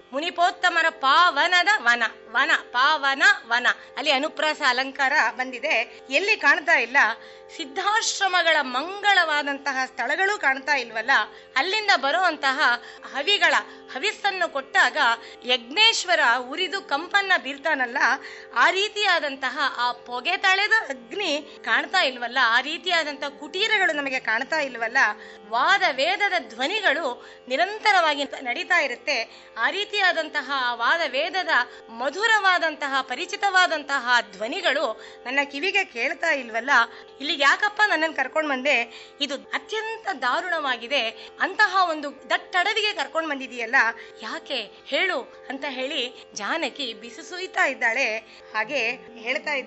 ಮುನಿಪೋತ್ತಮರ ಪಾವನದ ವನ ವನ ಪಾವನ ವನ ಅಲ್ಲಿ ಅನುಪ್ರಾಸ ಅಲಂಕಾರ ಬಂದಿದೆ ಎಲ್ಲಿ ಕಾಣ್ತಾ ಇಲ್ಲ ಸಿದ್ಧಾಶ್ರಮಗಳ ಮಂಗಳವಾದಂತಹ ಸ್ಥಳಗಳು ಕಾಣ್ತಾ ಇಲ್ವಲ್ಲ ಅಲ್ಲಿಂದ ಬರುವಂತಹ ಹವಿಗಳ ಹವಿಸ್ಸನ್ನು ಕೊಟ್ಟಾಗ ಯಜ್ಞೇಶ್ವರ ಉರಿದು ಕಂಪನ್ನ ಬೀರ್ತಾನಲ್ಲ ಆ ರೀತಿಯಾದಂತಹ ಆ ಪೊಗೆ ತಳೆದ ಅಗ್ನಿ ಕಾಣ್ತಾ ಇಲ್ವಲ್ಲ ಆ ರೀತಿಯಾದಂತಹ ಕುಟೀರಗಳು ನಮಗೆ ಕಾಣ್ತಾ ಇಲ್ವಲ್ಲ ವಾದ ವೇದದ ಧ್ವನಿಗಳು ನಿರಂತರವಾಗಿ ನಡೀತಾ ಇರುತ್ತೆ ಆ ರೀತಿಯಾದಂತಹ ಆ ವಾದ ವೇದದ ಮಧುರವಾದಂತಹ ಪರಿಚಿತವಾದಂತಹ ಧ್ವನಿಗಳು ನನ್ನ ಕಿವಿಗೆ ಕೇಳ್ತಾ ಇಲ್ವಲ್ಲ ಇಲ್ಲಿಗೆ ಯಾಕಪ್ಪ ನನ್ನನ್ನು ಕರ್ಕೊಂಡು ಬಂದೆ ಇದು ಅತ್ಯಂತ ದಾರುಣವಾಗಿದೆ ಅಂತಹ ಒಂದು ದಟ್ಟಡವಿಗೆ ಕರ್ಕೊಂಡು ಬಂದಿದೆಯಲ್ಲ ಯಾಕೆ ಹೇಳು ಅಂತ ಹೇಳಿ ಜಾನಕಿ ಬಿಸಿಸುಯ್ತಾ ಇದ್ದಾಳೆ ಹಾಗೆ ಹೇಳ್ತಾ